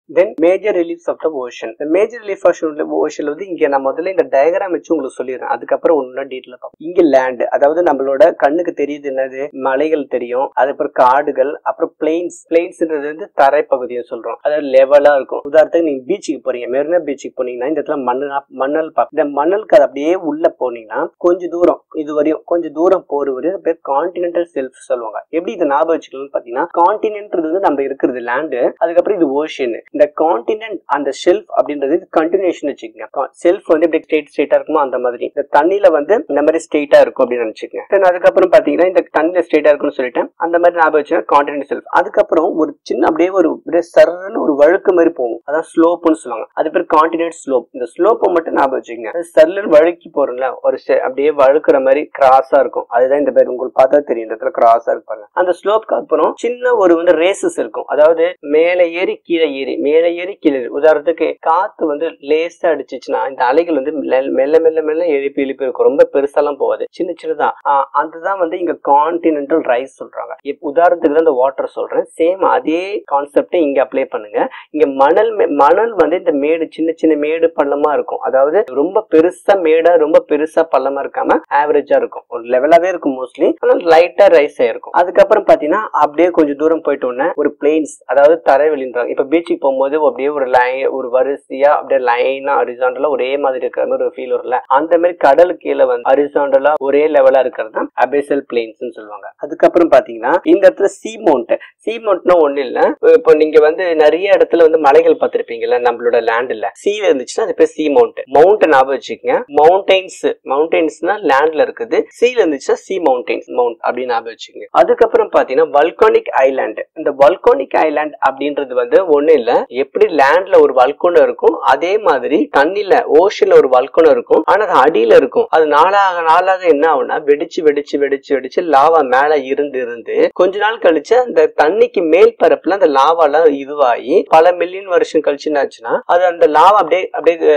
Then major reliefs of the ocean major relief ஓஷன்ல வந்து இங்க நான் முதல்ல இந்த டயக்ராம் வச்சு உங்களுக்கு சொல்லிடுறேன் அதுக்கப்புறம் ஒன்னு டீட்டெயில் பார்ப்போம் இங்க லேண்ட் அதாவது நம்மளோட கண்ணுக்கு தெரியுது என்னது மலைகள் தெரியும் அதுக்கப்புறம் காடுகள் அப்புறம் பிளெயின்ஸ் பிளெயின்ஸ்ன்றது வந்து தரைப்பகுதியை சொல்றோம் அதாவது லெவலா இருக்கும் உதாரணத்துக்கு நீங்க பீச்சுக்கு போறீங்க மெரினா பீச்சுக்கு போனீங்கன்னா இந்த இடத்துல மண்ணு மணல் பார்ப்போம் இந்த மணலுக்கு அது அப்படியே உள்ள போனீங்கன்னா கொஞ்சம் தூரம் இது வரையும் கொஞ்சம் தூரம் போற வரையும் பேர் கான்டினென்டல் செல்ஃப் சொல்லுவாங்க எப்படி இதை ஞாபகம் வச்சுக்கலாம்னு பாத்தீங்கன்னா கான்டினென்ட்றது வந்து நம்ம இருக்கிறது லேண்டு அதுக்கப்புறம் இது ஓஷன் இந்த கான்டினென்ட் அந்த ஷெல்ஃப் அப்படின்றது கண்டினியூஷன் வச்சுக்கோங்க செல்ஃப் வந்து எப்படி ஸ்ட்ரெயிட் ஸ்ட்ரெயிட்டா இருக்குமோ அந்த மாதிரி இந்த தண்ணியில வந்து இந்த மாதிரி ஸ்ட்ரெயிட்டா இருக்கும் அப்படின்னு நினைச்சுக்கோங்க Then அதுக்கப்புறம் பாத்தீங்கன்னா இந்த தண்ணியில ஸ்ட்ரெயிட்டா இருக்கும்னு சொல்லிட்டேன் அந்த மாதிரி ஞாபகம் வச்சுன்னா கான்டினென்ட் செல்ஃப் அதுக்கப்புறம் ஒரு சின்ன அப்படியே ஒரு அப்படியே சர்ன்னு ஒரு வழுக்கு மாதிரி போகும் அதான் ஸ்லோப்னு சொல்லுவாங்க அது பேர் கான்டினென்ட் ஸ்லோப் இந்த ஸ்லோப்பை மட்டும் ஞாபகம் வச்சுக்கோங்க அது சர்லுன்னு வழுக்கி போறோம்ல ஒரு se- அப்படியே வழுக்குற மாதிரி கிராஸா இருக்கும் அதுதான் இந்த பேர் உங்களுக்கு பார்த்தா தெரியும் இந்த இடத்துல கிராஸா இருக்கு பாருங்க அந்த ஸ்லோப்க்கு அப்புறம் சின்ன ஒரு வந்து ரேசஸ் இருக்கும் அதாவது மேலே ஏறி கீழே ஏறி மேலே ஏறி கீழே ஏறி. உதாரணத்துக்கு காத்து வந்து லேசா அடிச்சிச்சுன்னா இந்த அலைகள் வந்து மெல்ல மெல்ல மெல்ல மெல்ல எழுப்பி எழுப்பி இருக்கும் ரொம்ப பெருசாலாம் போகாது சின்ன சின்னதா ஆஹ் அதுதான் வந்து இங்க கான்டினென்டல் ரைஸ் சொல்றாங்க இப்ப உதாரணத்துக்கு தான் இந்த வாட்டர் சொல்றேன் சேம் அதே கான்செப்டை இங்க அப்ளை பண்ணுங்க இங்க மணல் மே- மணல் வந்து இந்த மேடு சின்ன சின்ன மேடு பள்ளமா இருக்கும் அதாவது ரொம்ப பெருசா மேடா ரொம்ப பெருசா பள்ளமா இருக்காம ஆவரேஜா இருக்கும் ஒரு லெவலாவே இருக்கும் மோஸ்ட்லி ஆனால் லைட்டா ரைஸ் ஆயிருக்கும் அதுக்கப்புறம் பாத்தீங்கன்னா அப்படியே கொஞ்சம் தூரம் போயிட்டோன்னே ஒரு பிளெயின்ஸ் அதாவது தரைவெளின்றாங்க இப்ப பீச்சுக்கு போகும்போது அப்படியே ஒரு லைன் ஒரு வரிசையா அப்படியே லைனா ஹரிசாண்டலா ஒரே மாதிரி இருக்கிற மாதிரி ஒரு ஃபீல் வரும்ல அந்த மாதிரி கடலுக்கு கீழே வந்து ஹரிசாண்டலா ஒரே லெவலா இருக்கிறது தான் அபேசல் பிளெயின்ஸ் சொல்லுவாங்க அதுக்கப்புறம் பாத்தீங்கன்னா இந்த இடத்துல சி மவுண்ட் சி மவுண்ட்னா ஒண்ணு இல்ல இப்போ நீங்க வந்து நிறைய இடத்துல வந்து மலைகள் பார்த்திருப்பீங்கல்ல நம்மளோட லேண்ட்ல சீல இருந்துச்சுன்னா அது பேர் சி மவுண்ட் மவுண்ட் ஞாபகம் வச்சுக்கோங்க மவுண்டைன்ஸ் மவுண்டைன்ஸ்னா லேண்ட்ல இருக்குது சீல இருந்துச்சுன்னா சி மவுண்டைன்ஸ் மவுண்ட் அப்படின்னு ஞாபகம் வச்சுக்கோங்க அதுக்கப்புறம் பாத்தீங்கன்னா வல்கானிக் ஐலாண்ட் இந்த வல்கானிக் ஐலாண்ட் அப்படின்றது வந்து ஒண்ணு இல்ல எப்படி லேண்ட்ல ஒரு வல்கோணம் இருக்கும் அதே மாதிரி தண்ணில ஓஷன்ல ஒரு வல்கோணம் இருக்கும் ஆனா அது அடியில இருக்கும் அது நாளாக நாளாக என்ன ஆகும்னா வெடிச்சு வெடிச்சு வெடிச்சு வெடிச்சு லாவா மேல இருந்து இருந்து கொஞ்ச நாள் கழிச்சு அந்த தண்ணிக்கு மேல் பரப்புல அந்த லாவாலாம் இதுவாகி பல மில்லியன் வருஷம் கழிச்சு என்னாச்சுன்னா அது அந்த லாவா அப்படியே அப்படியே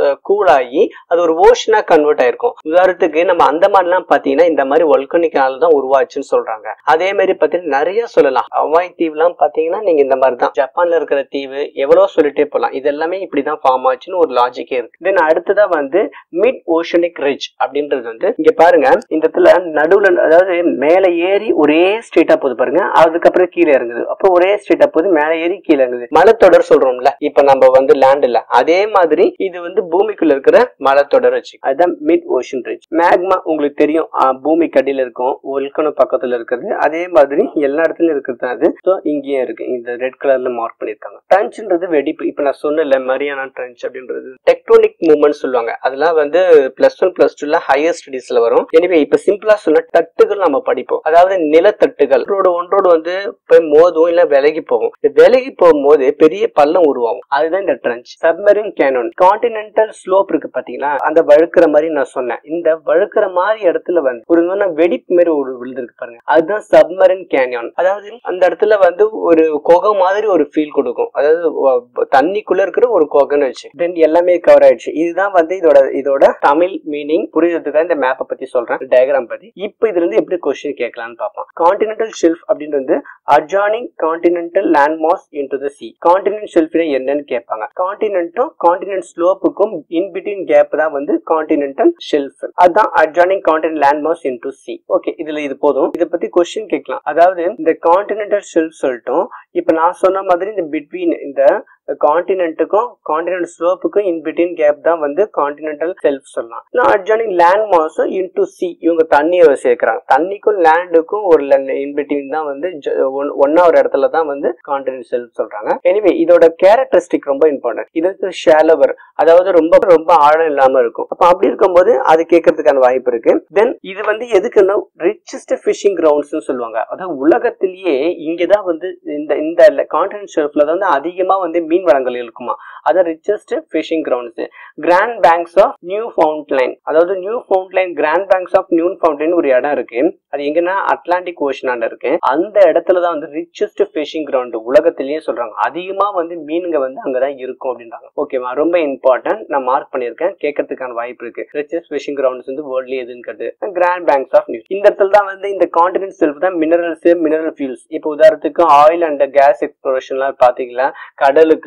கூலாகி அது ஒரு ஓஷனா கன்வெர்ட் ஆயிருக்கும் உதாரணத்துக்கு நம்ம அந்த மாதிரிலாம் பாத்தீங்கன்னா இந்த மாதிரி ஒல்கனிக்கால தான் உருவாச்சுன்னு சொல்றாங்க அதே மாதிரி பாத்தீங்கன்னா நிறைய சொல்லலாம் ஹவாய் தீவுலாம் பாத்தீங்கன்னா நீங்க இந்த மாதிரி தான் ஜப்பான்ல இருக்கிற தீவு எவ்வளவு சொல்லிட்டே போலாம் இது எல்லாமே இப்படிதான் ஃபார்ம் ஆச்சுன்னு ஒரு லாஜிக்கே இருக்கு தென் அடுத்ததா வந்து மிட் ஓஷனிக் ரிட்ஜ் அப்படின்றது வந்து இங்க பாருங்க இந்த இடத்துல நடுவுல அதாவது மேல ஏறி ஒரே ஸ்ட்ரெயிட்டா போகுது பாருங்க அதுக்கப்புறம் கீழே இறங்குது அப்புறம் ஒரே ஸ்ட்ரெயிட்டா போகுது மேல ஏறி கீழே இறங்குது மலைத்தொடர் சொல்றோம்ல இப்ப நம்ம வந்து லேண்ட் இல்ல அதே மாதிரி இது வந்து பூமிக்குள்ள இருக்கிற மலைத்தொடர் வச்சு அதுதான் மிட் ஓஷன் ரிட்ஜ் மேக்மா உங்களுக்கு தெரியும் ஆஹ் பூமிக்கு அடியில இருக்கும் ஒல்கனோ பக்கத்துல இருக்கிறது அதே மாதிரி எல்லா இடத்துலயும் இருக்கிறது அது ஸோ இங்கேயும் இருக்கு இந்த ரெட் கலர்ல மார்க் பண்ணிருக்காங்க ட்ரன்ச்ன்றது வெடிப்பு இப்ப நான் சொன்னல மரியானா ட்ரன்ச் அப்படின்றது டெக்டோனிக் மூவ்மெண்ட் சொல்லுவாங்க அதெல்லாம் வந்து பிளஸ் ஒன் பிளஸ் டூல ஹையர் ஸ்டடீஸ்ல வரும் எனவே இப்ப சிம்பிளா சொன்ன தட்டுகள் நம்ம படிப்போம் அதாவது நிலத்தட்டுகள் ஒன்றோடு ஒன்றோடு வந்து போய் மோதும் இல்ல விலகி போகும் இந்த விலகி போகும்போது பெரிய பள்ளம் உருவாகும் அதுதான் இந்த trench submarine canyon continental slope இருக்கு பாத்தீங்களா அந்த வழுக்கிற மாதிரி நான் சொன்னேன் இந்த வழுக்கிற மாதிரி இடத்துல வந்து ஒரு சொன்ன வெடிப்பு மாதிரி ஒரு விழுந்திருக்கு பாருங்க அதுதான் சப்மரின் கேனியான் அதாவது அந்த இடத்துல வந்து ஒரு குகை மாதிரி ஒரு ஃபீல் கொடுக்கும் அதாவது வ- தண்ணிக்குள்ள இருக்கிற ஒரு குகைன்னு வச்சு தென் எல்லாமே கவர் ஆயிடுச்சு இதுதான் வந்து இதோட இதோட தமிழ் மீனிங் புரியுறதுக்காக இந்த மேப்பை பத்தி சொல்றேன் டயக்ராம் பத்தி இப்போ இதுல இருந்து எப்படி கொஸ்டின் கேட்கலாம்னு பார்ப்போம் கான்டினென்டல் ஷெல்ஃப் அப்படின்றது adjoining continental land mass into the sea continent ஷெல்ஃப்னா என்னன்னு கேட்பாங்க கான்டினென்ட்டும் கான்டினென்ட் ஸ்லோப்புக்கும் இன் பிட்வீன் கேப் தான் வந்து கான்டினென்டல் ஷெல்ஃப் அதுதான் adjoining continent land mass into sea okay இதுல இது போதும் இதை பத்தி கொஸ்டின் கேட்கலாம் அதாவது இந்த கான்டினென்டல் ஷெல்ஃப் சொல்லிட்டோம் இப்ப நான் சொன்ன மாதிரி இந்த பிட்வீன் இந்த கான்டினென்ட்டுக்கும் கான்டினென்ட் ஸ்லோப்புக்கும் இன் பிட்வீன் கேப் தான் வந்து கான்டினென்டல் செல்ஃப் சொல்லலாம் நான் அட்ஜானிங் லேண்ட் மாஸும் இன்டு சி இவங்க தண்ணியை சேர்க்கிறாங்க தண்ணிக்கும் லேண்டுக்கும் ஒரு இன் பிட்வீன் தான் வந்து ஒன்னா ஒரு இடத்துல தான் வந்து கான்டினென்ட் செல்ஃப் சொல்றாங்க எனிவே இதோட கேரக்டரிஸ்டிக் ரொம்ப இம்பார்ட்டன்ட் இதுக்கு ஷேலவர் அதாவது ரொம்ப ரொம்ப ஆழம் இல்லாம இருக்கும் அப்ப அப்படி இருக்கும்போது அது கேட்கறதுக்கான வாய்ப்பு இருக்கு தென் இது வந்து எதுக்குன்னா ரிச்சஸ்ட் ஃபிஷிங் கிரவுண்ட்ஸ் சொல்லுவாங்க அதாவது உலகத்திலேயே இங்கதான் வந்து இந்த இந்த கான்டினென்ட் ஷெல்ஃப்ல வந்து அதிகமா வந்து மீன் வளங்கள் இருக்குமா அதான் richest fishing grounds grand banks of Newfoundland அதாவது Newfoundland grand banks of Newfoundland ஒரு இடம் இருக்கு அது எங்கன்னா அட்லாண்டிக் ஓஷனாண்ட இருக்கு அந்த இடத்துல தான் வந்து ரிச்சஸ்ட் ஃபிஷிங் கிரவுண்ட் உலகத்திலேயே சொல்றாங்க அதிகமா வந்து மீனுங்க வந்து அங்கதான் இருக்கும் அப்படின்றாங்க ஓகேவா ரொம்ப இம்பார்ட்டன்ட் நான் மார்க் பண்ணியிருக்கேன் கேட்கறதுக்கான வாய்ப்பு இருக்கு ரிச்சஸ்ட் ஃபிஷிங் கிரவுண்ட்ஸ் வந்து வேர்ல்ட்லி எதுன்னு கிராண்ட் பேங்க்ஸ் ஆஃப் நியூ இந்த இடத்துல தான் வந்து இந்த கான்டினென்ட் செல்ஃப் தான் மினரல்ஸ் மினரல் ஃபியூல்ஸ் இப்போ உதாரணத்துக்கு ஆயில் அண்ட் கேஸ் எக்ஸ்ப்ளோரேஷன்லாம் பாத்தீங்களா கடலுக்கு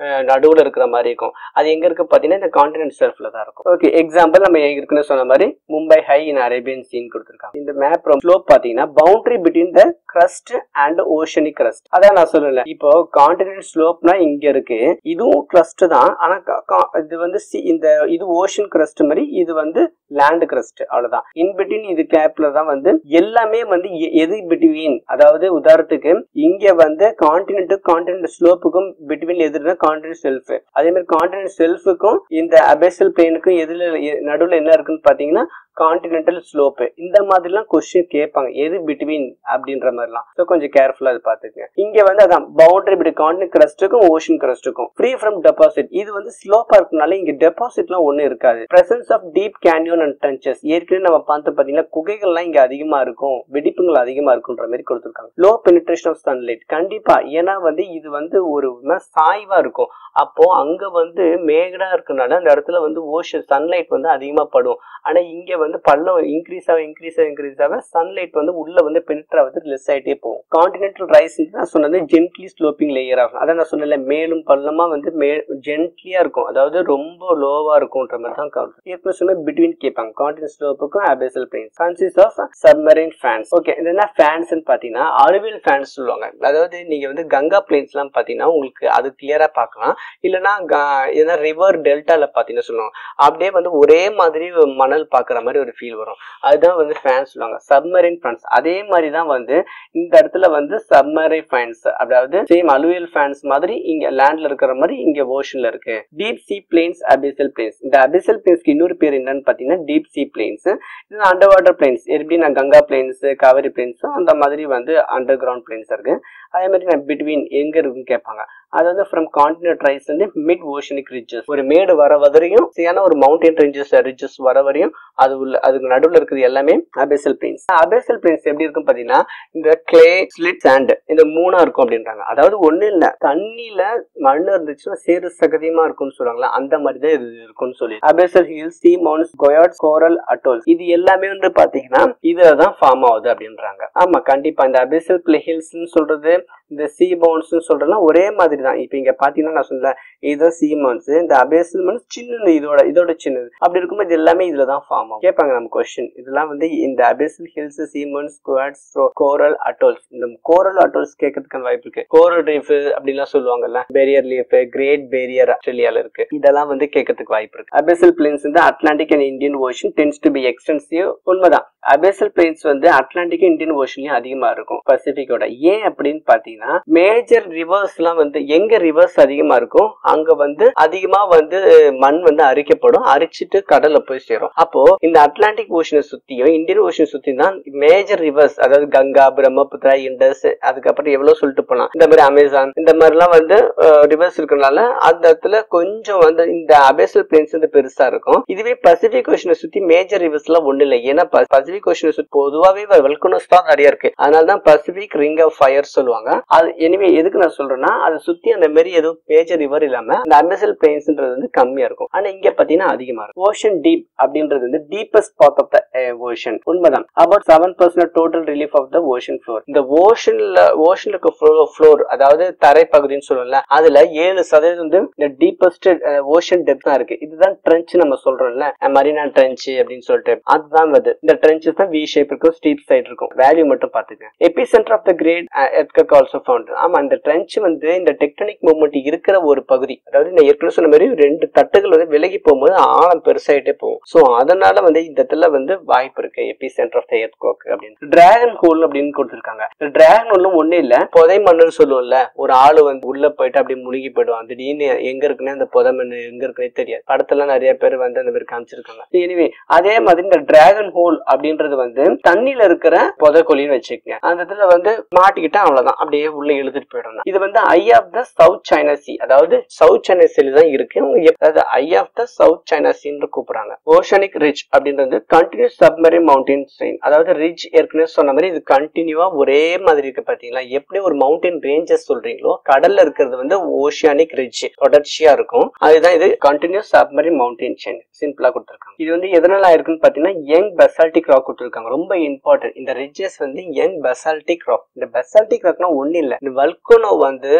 அஹ், நடுவுல இருக்கிற மாதிரி இருக்கும் அது எங்க இருக்கு பாத்தீங்கன்னா இந்த கான்டினென்ட் ஷெல்ஃப்ல தான் இருக்கும் ஓகே எக்ஸாம்பிள் நம்ம இருக்குன்னு சொன்ன மாதிரி மும்பை ஹை இன் அரேபியன் சீன் கொடுத்துருக்காங்க இந்த மேப் ஸ்லோப் பாத்தீங்கன்னா boundary between the crust and oceanic crust அதான் நான் சொல்லல இப்போ கான்டினென்ட் ஸ்லோப்னா இங்க இருக்கு இதுவும் கிரஸ்ட் தான் ஆனா க- கா- இது வந்து sea- இந்த இது ஓஷன் கிரஸ்ட் மாதிரி இது வந்து லேண்ட் கிரஸ்ட் அவ்வளவுதான் இன் பிட்வீன் இது கேப்ல தான் வந்து எல்லாமே வந்து எ- எது பிட்வீன் அதாவது உதாரணத்துக்கு இங்க வந்து கான்டினென்ட் கான்டினென்ட் ஸ்லோப்புக்கும் பிட்வீன் எதுனா கான்டினென்ட் செல்ஃப் அதே மாதிரி கான்டினென்ட் செல்ஃபுக்கும் இந்த அபேசல் பிளேனுக்கும் எதுல எ- நடுவுல என்ன இருக்குன்னு பாத்தீங்கன்னா கான்டினென்டல் ஸ்லோப் இந்த மாதிரிலாம் கொஸ்டின் கேட்பாங்க எது பிட்வீன் அப்படின்ற மாதிரிலாம் ஸோ கொஞ்சம் கேர்ஃபுல்லா அது பாத்துக்கங்க இங்க வந்து அதான் பவுண்டரி பிட் கான்டினென்ட் கிரஸ்ட்டுக்கும் ஓஷன் கிரஸ்ட்டுக்கும் ஃப்ரீ ஃப்ரம் டெபாசிட் இது வந்து ஸ்லோப்பா இருக்கனால இங்க டெபாசிட்லாம் ஒண்ணு இருக்காது presence of deep canyon and trenches ஏற்கனவே நம்ம பார்த்து பாத்தீங்கன்னா குகைகள்லாம் இங்க அதிகமா இருக்கும் வெடிப்புகள் அதிகமா இருக்குன்ற மாதிரி கொடுத்துருக்காங்க லோ பெனிட்ரேஷன் ஆஃப் சன்லைட் கண்டிப்பா ஏன்னா வந்து இது வந்து ஒரு ம- சாய்வா இருக்கும் அப்போ அங்க வந்து மேகடா இருக்கனால அந்த இடத்துல வந்து ஓஷன் சன்லைட் வந்து அதிகமா படும் ஆனா இங்க வந்து பள்ளம் இன்க்ரீஸ் ஆக இன்க்ரீஸ் ஆக இன்க்ரீஸ் ஆக சன்லைட் வந்து உள்ள வந்து பெனிட்ரா வந்து லெஸ் ஆயிட்டே போகும் கான்டினென்டல் ரைஸ் நான் சொன்னது ஜென்ட்லி ஸ்லோப்பிங் லேயர் ஆகும் அதான் நான் சொன்னல மேலும் பள்ளமா வந்து மே ஜென்ட்லியா இருக்கும் அதாவது ரொம்ப லோவா இருக்கும்ன்ற மாதிரி தான் கவுண்ட் ஏற்கனவே சொன்ன பிட்வீன் கேட்பாங்க கான்டினென்ட் ஸ்லோப்புக்கும் abyssal plains consist of submarine fans okay இது என்ன ஃபேன்ஸ் பாத்தீங்கன்னா அலுவியல் ஃபேன்ஸ் சொல்லுவாங்க அதாவது நீங்க வந்து கங்கா பிளேன்ஸ் எல்லாம் பாத்தீங்கன்னா உங்களுக்கு அது கிளியரா பார்க்கலாம் இல்லைன்னா ஏன்னா ரிவர் டெல்டால பாத்தீங்கன்னா சொல்லுவாங்க அப்படியே வந்து ஒரே மாதிரி மணல் பாக்குற மாதிரி ஒரு ஃபீல் வரும் அதுதான் வந்து ஃபேன்ஸ் சொல்லுவாங்க சப்மரைன் ஃபேன்ஸ் அதே மாதிரி தான் வந்து இந்த இடத்துல வந்து சப்மரைன் ஃபேன்ஸ் அதாவது சேம் அலுவியல் ஃபேன்ஸ் மாதிரி இங்க லேண்ட்ல இருக்கிற மாதிரி இங்க ஓஷன்ல இருக்கு deep sea plains abyssal plains இந்த அபிசல் பிளேன்ஸ்க்கு இன்னொரு பேர் என்னன்னு பாத்தீங்கன்னா டீப் சி பிளேன்ஸ் இது அண்டர் வாட்டர் பிளேன்ஸ் எப்படி நான் கங்கா பிளேன்ஸ் காவேரி பிளேன்ஸ் அந்த மாதிரி வந்து அண்டர் கிரவுண்ட் பிளேன்ஸ் இருக்கு அதே மாதிரி நான் பிட்வீன் எங்க இருக்குன்னு கேட்பாங்க அதாவது ஃப்ரம் கான்டினென்ட் ரைஸ் வந்து மிட் ஓஷனிக் ரிட்ஜஸ் ஒரு மேடு வர வரையும் சரியான ஒரு மவுண்டன் ரேஞ்சஸ் ரிட்ஜஸ் வர வரையும் அது உள்ள அதுக்கு நடுவுல இருக்கிறது எல்லாமே அபேசல் பிளேன்ஸ் அபேசல் பிளேன்ஸ் எப்படி இருக்கும் பாத்தீங்கன்னா இந்த கிளே ஸ்லிட் சாண்ட் இந்த மூணா இருக்கும் அப்படின்றாங்க அதாவது ஒண்ணு இல்ல தண்ணியில மண் இருந்துச்சுன்னா சேறு சகதியமா இருக்கும்னு சொல்லுவாங்களா அந்த மாதிரி தான் இது இருக்கும்னு சொல்லி abyssal hills sea mounts guyots coral atolls இது எல்லாமே வந்து பாத்தீங்கன்னா இதுலதான் ஃபார்ம் ஆகுது அப்படின்றாங்க ஆமா கண்டிப்பா இந்த அபேசல் பிளே ஹில்ஸ்னு சொல்றது இந்த சி மவுண்ட்ஸ் சொல்றதுலாம் ஒரே மாதிரி தான் இப்போ இங்க பாத்தீங்கன்னா நான் சொல்ல இதுதான் சி மவுண்ட்ஸ் இந்த அபேசல் மவுண்ட்ஸ் சின்னது இதோட இதோட சின்னது அப்படி இருக்கும்போது இது எல்லாமே இதுல தான் ஃபார்ம் ஆகும் கேட்பாங்க நம்ம கொஸ்டின் இதெல்லாம் வந்து இந்த abyssal hills sea mounts guyots coral atolls இந்த கோரல் அட்டோல்ஸ் கேட்கறதுக்கான வாய்ப்பு இருக்கு கோரல் ரீஃப் அப்படிலாம் சொல்லுவாங்கல்ல பேரியர் லீஃப் கிரேட் பேரியர் ஆஸ்திரேலியால இருக்கு இதெல்லாம் வந்து கேட்கறதுக்கு வாய்ப்பு இருக்கு அபேசல் பிளேன்ஸ் வந்து Atlantic and Indian ocean tends to be extensive உண்மைதான் அபேசல் பிளேன்ஸ் வந்து அட்லாண்டிக் இந்தியன் ஓஷன்லயும் அதிகமா இருக்கும் பசிபிக்கோட ஏன் அப்படின்னு பாத்தீங்கன்னா மேஜர் ரிவர்ஸ் எல்லாம் வந்து எங்க ரிவர்ஸ் அதிகமா இருக்கும் அங்க வந்து அதிகமா வந்து மண் வந்து அரிக்கப்படும் அரிச்சிட்டு கடல்ல போய் சேரும் அப்போ இந்த அட்லாண்டிக் ஓஷனை சுத்தியும் இந்தியன் ஓஷனை சுத்தி தான் மேஜர் ரிவர்ஸ் அதாவது கங்கா பிரம்மபுத்திரா இண்டஸ் அதுக்கப்புறம் எவ்வளவு சொல்லிட்டு போலாம் இந்த மாதிரி அமேசான் இந்த மாதிரி எல்லாம் வந்து ரிவர்ஸ் இருக்கனால அந்த இடத்துல கொஞ்சம் வந்து இந்த அபேசல் பிளேன்ஸ் வந்து பெருசா இருக்கும் இதுவே பசிபிக் ஓஷனை சுத்தி மேஜர் ரிவர்ஸ் எல்லாம் ஒண்ணு இல்லை ஏன்னா பசிபிக் ஓஷனை சுத்தி பொதுவாவே வல்கனோஸ் தான் நிறைய இருக்கு அதனால தான் பசிபிக் ரிங் ஆஃப் ஃபயர் சொல்லுவாங்க அது எனிவே எதுக்கு நான் சொல்றேன்னா அதை சுத்தி அந்த மாதிரி எதுவும் மேஜர் ரிவர் இல்லாம இந்த அபேசல் பிளேன்ஸ்ன்றது வந்து கம்மியா இருக்கும் ஆனா இங்க பாத்தீங்கன்னா அதிகமா இருக்கும் ஓஷன் டீப் அப்படின்றது வந்து deepest part of the ocean உண்மைதான் about seven percent total relief of the ocean floor இந்த ஓஷன்ல ஓஷன்ல இருக்க ஃப்ளோர் அதாவது தரை பகுதின்னு சொல்லல அதுல ஏழு சதவீதம் வந்து இந்த டீப்பஸ்ட் ஓஷன் டெப்த் தான் இருக்கு இதுதான் ட்ரென்ச் நம்ம சொல்றோம்ல மரீனா ட்ரென்ச் அப்படின்னு சொல்லிட்டு அதுதான் வருது இந்த ட்ரென்ச்சஸ் தான் வி ஷேப் இருக்கும் ஸ்டீப் சைடு இருக்கும் வேல்யூ மட்டும் பாத்துக்க epicentre of the great earthquake also found ஆமா இந்த ட்ரென்ச் வந்து இந்த டெக்டனிக் மூவ்மெண்ட் இருக்கிற ஒரு பகுதி அதாவது நான் ஏற்கனவே சொன்ன மாதிரி ரெண்டு தட்டுகள் வந்து விலகி போகும்போது ஆழம் பெருசாயிட்டே போகும் சோ அதனால வந்து இந்த இடத்துல வந்து வாய்ப்பு இருக்கு எபி சென்டர் ஆஃப் த எர்த்கோக் அப்படின்னு டிராகன் ஹோல் அப்படின்னு கொடுத்துருக்காங்க இந்த டிராகன் ஹோலும் ஒண்ணு இல்ல புதை மண்ணுன்னு சொல்லுவோம்ல ஒரு ஆளு வந்து உள்ள போயிட்டு அப்படியே முழுகி போயிடுவான் திடீர்னு எங்க இருக்குன்னு அந்த புதை மண் எங்க இருக்குன்னே தெரியாது படத்துல நிறைய பேர் வந்து அந்த மாதிரி காமிச்சிருக்காங்க எனிவே அதே மாதிரி இந்த டிராகன் ஹோல் அப்படின்றது வந்து தண்ணியில இருக்கிற புதைக்குழின்னு வச்சுக்கங்க அந்த இடத்துல வந்து மாட்டிக்கிட்டா அவ்வளவுதான் அப்படியே உள்ள இழுத்துட்டு போயிடணும் இது வந்து eye of the South China sea அதாவது சவுத் சைனா சீல தான் இருக்கு அதாவது eye of the South China சீன்னு கூப்பிடுறாங்க ஓஷனிக் ரிச் அப்படின்றது கண்டினியூஸ் சப்மரின் மவுண்டன் ஸ்ட்ரெயின் அதாவது ரிச் ஏற்கனவே சொன்ன மாதிரி இது கண்டினியூவா ஒரே மாதிரி இருக்கு பாத்தீங்களா எப்படி ஒரு மவுண்டன் ரேஞ்சஸ் சொல்றீங்களோ கடல்ல இருக்கிறது வந்து ஓஷியானிக் ரிச் தொடர்ச்சியா இருக்கும் அதுதான் இது கண்டினியூஸ் சப்மரின் மவுண்டன் செயின் சிம்பிளா கொடுத்துருக்காங்க இது வந்து எதனால ஆயிருக்குன்னு பாத்தீங்கன்னா யங் பெசால்டிக் ராக் கொடுத்துருக்காங்க ரொம்ப இம்பார்ட்டன்ட் இந்த ரிட்ஜஸ் வந்து யங் பெசால்டிக் ராக் இந்த பெசால்டிக் ராக்னா ஒண்ணு இல்ல இந்த வல்கனோ வந்து வெடி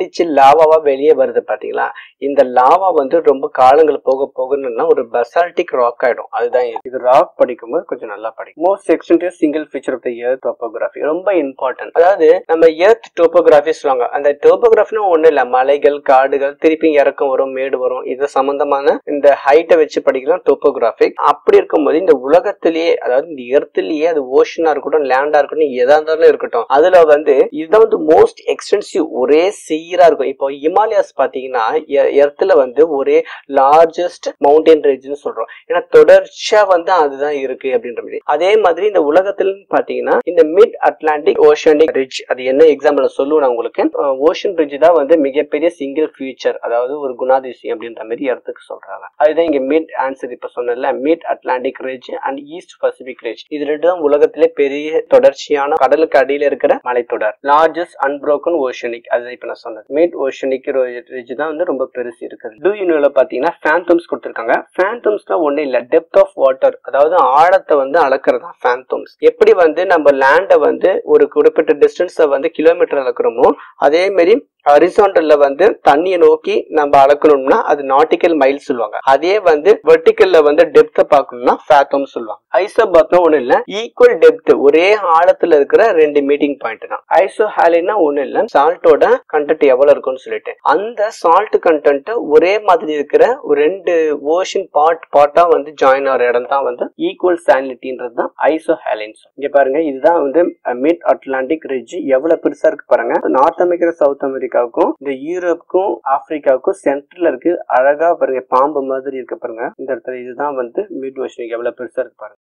கொதிச்சு லாவாவா வெளியே வருது பாத்தீங்களா இந்த லாவா வந்து ரொம்ப காலங்கள் போக போகணும்னா ஒரு பசால்டிக் ராக் ஆயிடும் அதுதான் இது. இது ராக் படிக்கும்போது கொஞ்சம் நல்லா படிக்கும் most extensive single feature of the earth topography ரொம்ப இம்பார்ட்டன்ட் அதாவது நம்ம எர்த் டோபோகிராஃபி சொல்லுவாங்க அந்த டோபோகிராஃபினா ஒண்ணு இல்ல மலைகள் காடுகள் திருப்பி இறக்கம் வரும் மேடு வரும் இது சம்பந்தமான இந்த ஹைட்டை வச்சு படிக்கலாம் டோபோகிராஃபிக் அப்படி இருக்கும்போது இந்த உலகத்திலேயே அதாவது இந்த எர்த்லயே அது ஓஷனா இருக்கட்டும் லேண்டா இருக்கட்டும் எதா இருந்தாலும் இருக்கட்டும் அதுல வந்து இதுதான் வந்து மோஸ்ட் எக்ஸ்டென்சிவ் ஒரே சீரா இருக்கும் இப்போ ஹிமாலயாஸ் பாத்தீங்கன்னா எர்த்ல வந்து ஒரே லார்ஜஸ்ட் மவுண்டன் ரேஞ்ச்னு சொல்றோம் ஏன்னா தொடர்ச்சியா வந்து அதுதான் இருக்கு அப்படின்ற மாதிரி அதே மாதிரி இந்த உலகத்துல பாத்தீங்கன்னா இந்த மிட் அட்லாண்டிக் ஓஷனிக் ரிட்ஜ் அது என்ன எக்ஸாம்பிள் சொல்லுவேன் நான் உங்களுக்கு ஓஷன் ரிட்ஜ் தான் வந்து மிகப்பெரிய சிங்கிள் ஃபியூச்சர் அதாவது ஒரு குணாதிசயம் அப்படின்ற மாதிரி இடத்துக்கு சொல்றாங்க அதுதான் இங்க மிட் ஆன்சர் இப்ப சொன்னதுல mid Atlantic ridge and East Pacific ridge இது ரெண்டு தான் உலகத்திலே பெரிய தொடர்ச்சியான கடலுக்கு அடியில இருக்கிற மலைத்தொடர் லார்ஜஸ்ட் அன்பரோக்கன் ஓஷனிக் அது இப்ப நான் சொன்னது மிட் ஓஷனிக் ரிட்ஜ் தான் வந்து ரொம்ப பெருசு இருக்குது டூ யூனியோல பாத்தீங்கன்னா ஃபேந்தம்ஸ் கொடுத்திருக்காங்க ஃபேந்தம்ஸ்னா ஒண்ணு இல்ல டெப்த் ஆஃப் வாட்டர் அதாவது ஆழத்தை வந்து அளக்கிறது தான் ஃபேந்தம்ஸ் எப்படி வந்து நம்ம லேண்டை வந்து ஒரு குறிப்பிட்ட டிஸ்டன்ஸை வந்து கிலோமீட்டர் அளக்குறோமோ அதே மாதிரி ஹரிசாண்டல்ல வந்து தண்ணியை நோக்கி நம்ம அளக்கணும்னா அது நாட்டிக்கல் மைல் சொல்லுவாங்க அதே வந்து வெர்டிக்கல்ல வந்து டெப்த பார்க்கணும்னா ஃபேத்தம் சொல்லுவாங்க ஐசோபாத்னா ஒண்ணு இல்ல ஈக்குவல் டெப்த் ஒரே ஆழத்துல இருக்கிற ரெண்டு மீட்டிங் பாயிண்ட் தான் ஐசோ ஹாலினா ஒண்ணு இல்ல சால்ட்டோட கண்டென்ட் எவ்வளவு இருக்கும்னு சொல்லிட்டு அந்த சால்ட் கண்டென்ட் ஒரே மாதிரி இருக்கிற ஒரு ரெண்டு ஓஷன் பார்ட் பார்ட்டா வந்து ஜாயின் ஆகிற இடம் தான் வந்து ஈக்குவல் சாலினிட்டின்றது தான் ஐசோ ஹாலின்ஸ் இங்க பாருங்க இதுதான் வந்து மிட் அட்லாண்டிக் ரிட்ஜ் எவ்வளவு பெருசா இருக்கு பாருங்க நார்த் அமெரிக்கா சவுத் அமெரிக்காவுக்கும் இந்த யூரோப்புக்கும் ஆப்பிரிக்காவுக்கும் சென்டர்ல இருக்கு அழகா பாருங்க பாம்பு மாதிரி இருக்கு பாருங்க இந்த இடத்துல இதுதான் வந்து மிட் ஓஷனுக்கு எவ்வளவு பெருசா இருக்கு பாருங்க